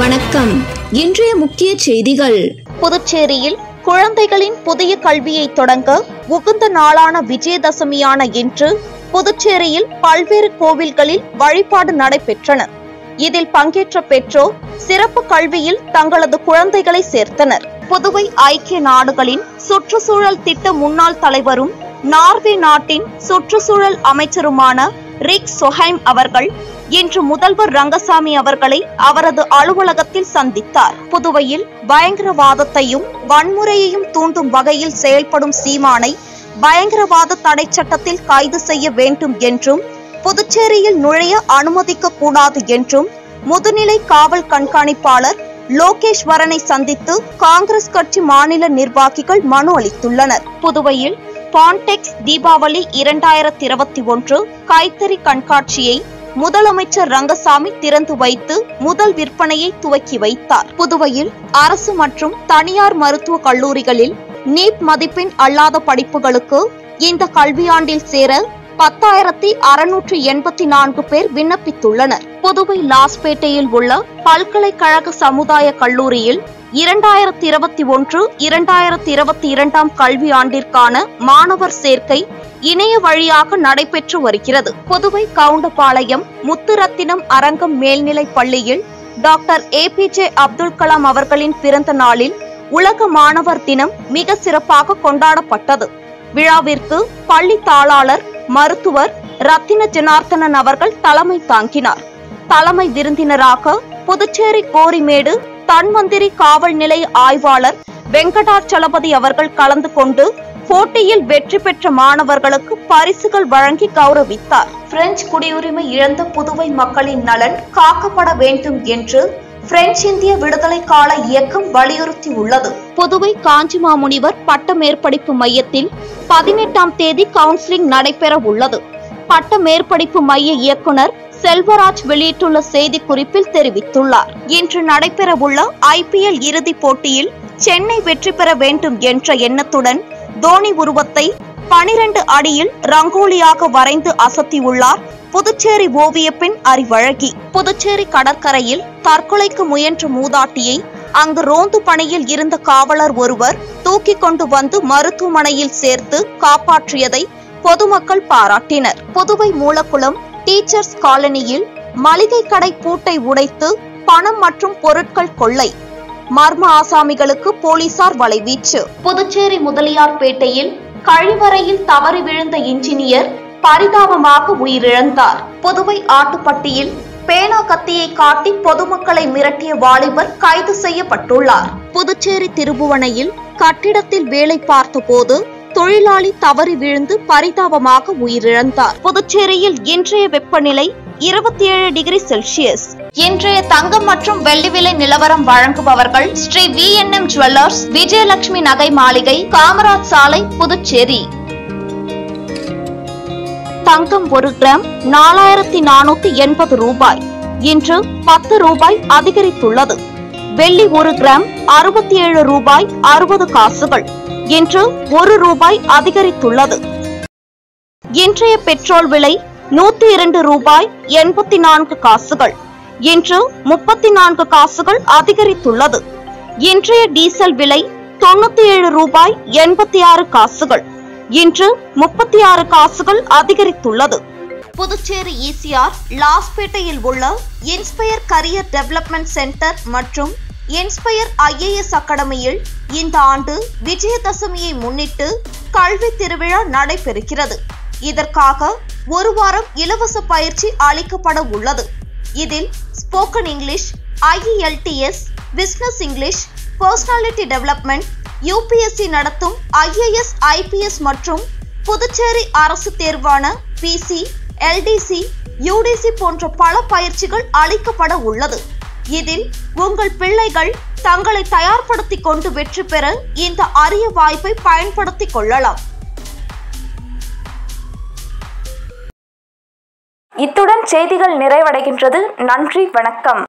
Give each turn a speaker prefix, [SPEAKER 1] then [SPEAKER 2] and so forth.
[SPEAKER 1] வணக்கம் இன்றைய முக்கிய செய்திகள்
[SPEAKER 2] புதுச்சேரியில் குழந்தைகளின் புதிய கல்வியை தொடங்க உகந்த நாளான விஜயதசமியான இன்று புதுச்சேரியில் பல்வேறு கோவில்களில் வழிபாடு நடைபெற்றன இதில் பங்கேற்ற பெற்றோர் சிறப்பு கல்வியில் தங்களது குழந்தைகளை சேர்த்தனர் புதுவை ஐக்கிய நாடுகளின் சுற்றுச்சூழல் திட்ட முன்னாள் தலைவரும் நார்வே நாட்டின் சுற்றுச்சூழல் அமைச்சருமான ரிக் சொஹைம் அவர்கள் இன்று முதல்வர் ரங்கசாமி அவர்களை அவரது அலுவலகத்தில் சந்தித்தார் புதுவையில் பயங்கரவாதத்தையும் வன்முறையையும் தூண்டும் வகையில் செயல்படும் சீமானை பயங்கரவாத தடை சட்டத்தில் கைது செய்ய வேண்டும் என்றும் புதுச்சேரியில் நுழைய அனுமதிக்க கூடாது என்றும் முதுநிலை காவல் கண்காணிப்பாளர் லோகேஸ்வரனை சந்தித்து காங்கிரஸ் கட்சி மாநில நிர்வாகிகள் மனு அளித்துள்ளனர் புதுவையில் பான்டெக்ஸ் தீபாவளி இரண்டாயிரத்தி இருபத்தி ஒன்று கைத்தறி கண்காட்சியை முதலமைச்சர் ரங்கசாமி திறந்து வைத்து முதல் விற்பனையை துவக்கி வைத்தார் புதுவையில் அரசு மற்றும் தனியார் மருத்துவக் கல்லூரிகளில் நீட் மதிப்பெண் அல்லாத படிப்புகளுக்கு இந்த கல்வியாண்டில் சேர பத்தாயிரத்தி அறுநூற்று எண்பத்தி நான்கு பேர் விண்ணப்பித்துள்ளனர் புதுவை லாஸ்பேட்டையில் உள்ள பல்கலைக்கழக சமுதாய கல்லூரியில் இரண்டாயிரத்தி இருபத்தி ஒன்று இரண்டாயிரத்தி இருபத்தி இரண்டாம் கல்வி ஆண்டிற்கான மாணவர் சேர்க்கை இணைய வழியாக நடைபெற்று வருகிறது புதுவை கவுண்டபாளையம் முத்துரத்தினம் அரங்கம் மேல்நிலைப் பள்ளியில் டாக்டர் ஏபிஜே அப்துல் கலாம் அவர்களின் பிறந்த நாளில் உலக மாணவர் தினம் மிக சிறப்பாக கொண்டாடப்பட்டது விழாவிற்கு பள்ளி தாளாளர் மருத்துவர் ரத்தின ஜனார்த்தனன் அவர்கள் தலைமை தாங்கினார் தலைமை விருந்தினராக புதுச்சேரி கோரிமேடு தன்வந்திரி காவல் நிலைய ஆய்வாளர் வெங்கடாச்சலபதி அவர்கள் கலந்து கொண்டு போட்டியில் வெற்றி பெற்ற மாணவர்களுக்கு பரிசுகள் வழங்கி கௌரவித்தார் பிரெஞ்சு குடியுரிமை இழந்த புதுவை மக்களின் நலன் காக்கப்பட வேண்டும் என்று பிரெஞ்சு இந்திய விடுதலை கால இயக்கம் வலியுறுத்தி உள்ளது புதுவை காஞ்சிமாமுனிவர் பட்ட மேற்படிப்பு மையத்தில் பதினெட்டாம் தேதி கவுன்சிலிங் நடைபெற உள்ளது பட்ட மேற்படிப்பு மைய இயக்குனர் செல்வராஜ் வெளியிட்டுள்ள செய்தி குறிப்பில் தெரிவித்துள்ளார் இன்று நடைபெறவுள்ள ஐபிஎல் இறுதிப் போட்டியில் சென்னை வெற்றி பெற வேண்டும் என்ற எண்ணத்துடன் தோனி உருவத்தை பனிரெண்டு அடியில் ரங்கோலியாக வரைந்து அசத்தியுள்ளார் புதுச்சேரி ஓவிய பெண் அறிவழகி புதுச்சேரி கடற்கரையில் தற்கொலைக்கு முயன்ற மூதாட்டியை அங்கு ரோந்து பணியில் இருந்த காவலர் ஒருவர் தூக்கிக் கொண்டு வந்து மருத்துவமனையில் சேர்த்து காப்பாற்றியதை பொதுமக்கள் பாராட்டினர் புதுவை மூலக்குளம் டீச்சர்ஸ் காலனியில் மளிகை கடை பூட்டை உடைத்து பணம் மற்றும் பொருட்கள் கொள்ளை மர்ம ஆசாமிகளுக்கு போலீசார் வலைவீச்சு புதுச்சேரி முதலியார்பேட்டையில் கழிவறையில் தவறி விழுந்த இன்ஜினியர் பரிதாபமாக உயிரிழந்தார் புதுவை ஆட்டுப்பட்டியில் பேனா கத்தியை காட்டி பொதுமக்களை மிரட்டிய வாலிபர் கைது செய்யப்பட்டுள்ளார் புதுச்சேரி திருபுவனையில் கட்டிடத்தில் வேலை பார்த்தபோது தொழிலாளி தவறி விழுந்து பரிதாபமாக உயிரிழந்தார் புதுச்சேரியில் இன்றைய வெப்பநிலை இருபத்தி ஏழு டிகிரி செல்சியஸ் இன்றைய தங்கம் மற்றும் வெள்ளி விலை நிலவரம் வழங்குபவர்கள் Sri V N M jewellers Vijayalakshmi நகை மாளிகை காமராஜ் சாலை புதுச்சேரி தங்கம் ஒரு கிராம் நாலாயிரத்தி நானூத்தி எண்பது ரூபாய் இன்று பத்து ரூபாய் அதிகரித்துள்ளது வெள்ளி ஒரு கிராம் அறுபத்தி ஏழு ரூபாய் அறுபது காசுகள் இன்று ஒரு ரூபாய் அதிகரித்துள்ளது இன்றைய பெட்ரோல் விலை நூத்தி இரண்டு ரூபாய் எண்பத்தி நான்கு காசுகள் இன்று முப்பத்தி நான்கு காசுகள் அதிகரித்துள்ளது இன்றைய டீசல் விலை தொண்ணூத்தி ஏழு ரூபாய் எண்பத்தி ஆறு காசுகள் இன்று முப்பத்தி ஆறு காசுகள் அதிகரித்துள்ளது புதுச்சேரி ஈசிஆர் லாஸ்பேட்டையில் உள்ள இன்ஸ்பயர் கரியர் டெவலப்மெண்ட் சென்டர் மற்றும் இன்ஸ்பயர் ஐஏஎஸ் அகாடமியில் இந்த ஆண்டு விஜயதசமியை முன்னிட்டு கல்வி திருவிழா நடைபெறுகிறது இதற்காக ஒரு வாரம் இலவச பயிற்சி அளிக்கப்பட உள்ளது இதில் spoken English IELTS business English personality development UPSC நடத்தும் ஐஏஎஸ் ஐபிஎஸ் மற்றும் புதுச்சேரி அரசு தேர்வான பிசி எல்டிசி யூடிசி போன்ற பல பயிற்சிகள் அளிக்கப்பட உள்ளது இதில் உங்கள் பிள்ளைகள் தங்களை தயார்படுத்திக் கொண்டு வெற்றி பெற இந்த அரிய வாய்ப்பை பயன்படுத்திக் கொள்ளலாம்
[SPEAKER 3] இத்துடன் செய்திகள் நிறைவடைகின்றது நன்றி வணக்கம்